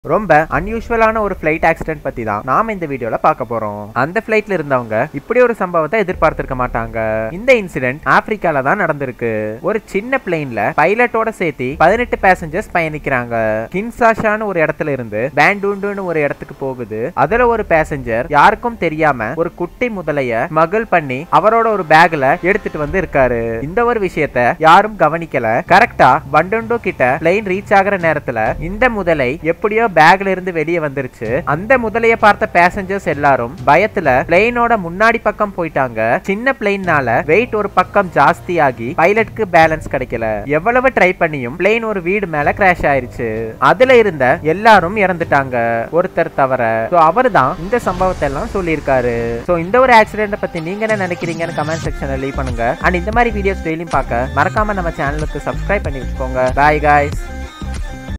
ரொம்ப அன்யூஷுவலான ஒரு flight accident பத்தி தான் நாம இந்த வீடியோல பார்க்க போறோம் அந்த ஃபிளைட்ல இருந்தவங்க இப்படி ஒரு சம்பவத்தை எதிர்பார்த்திருக்க மாட்டாங்க இந்த இன்சிடென்ட் ஆப்பிரிக்கால தான் நடந்திருக்கு ஒரு சின்ன பிளேன்ல பைலட்டோட சேர்த்து பதினெட்டு பேசஞ்சர்ஸ் பயணிக்கிறாங்க கின்சாஷான்னு ஒரு இடத்துல இருந்து பேண்டூண்டுன்னு ஒரு இடத்துக்கு போகுது அதுல ஒரு பேசஞ்சர் யாருக்கும் தெரியாம ஒரு குட்டி முதலைய ஸ்மகிள் பண்ணி அவரோட ஒரு பேக்ல எடுத்துட்டு வந்து இருக்காரு இந்த ஒரு விஷயத்த யாரும் கவனிக்கல கரெக்டா பண்டுண்டோ கிட்ட பிளேன் ரீச் ஆகுற நேரத்துல இந்த முதலை எப்படியோ பேக்ல இருந்து வெளியே வந்துருச்சு அந்த முதலைய பார்த்த பேசஞ்சர்ஸ் எல்லாரும் பயத்துல பிளேனோட முன்னாடி பக்கம் போயிட்டாங்க சின்ன பிளேன்னால வெயிட் ஒரு பக்கம் ஜாஸ்தி ஆகி பைலட்க்கு பேலன்ஸ் கிடைக்கல எவ்வளவு ட்ரை பண்ணியும் பிளேன் ஒரு வீடு மேல கிராஷ் ஆயிருச்சு அதுல இருந்த எல்லாரும் இறந்துட்டாங்க ஒருத்தர் தவிர சோ அவர் தான் இந்த சம்பவத்தை எல்லாம் சொல்லியிருக்காரு சோ இந்த ஒரு ஆக்சிடென்ட் பத்தி நீங்க என்ன நினைக்கிறீங்கன்னு கமெண்ட் செக்ஷன்ல லீவ் பண்ணுங்க அண்ட் இந்த மாதிரி வீடியோஸ் டெய்லியும் பார்க்க மறக்காம நம்ம சேனலுக்கு சப்ஸ்கிரைப் பண்ணி வச்சுக்கோங்க பாய் guys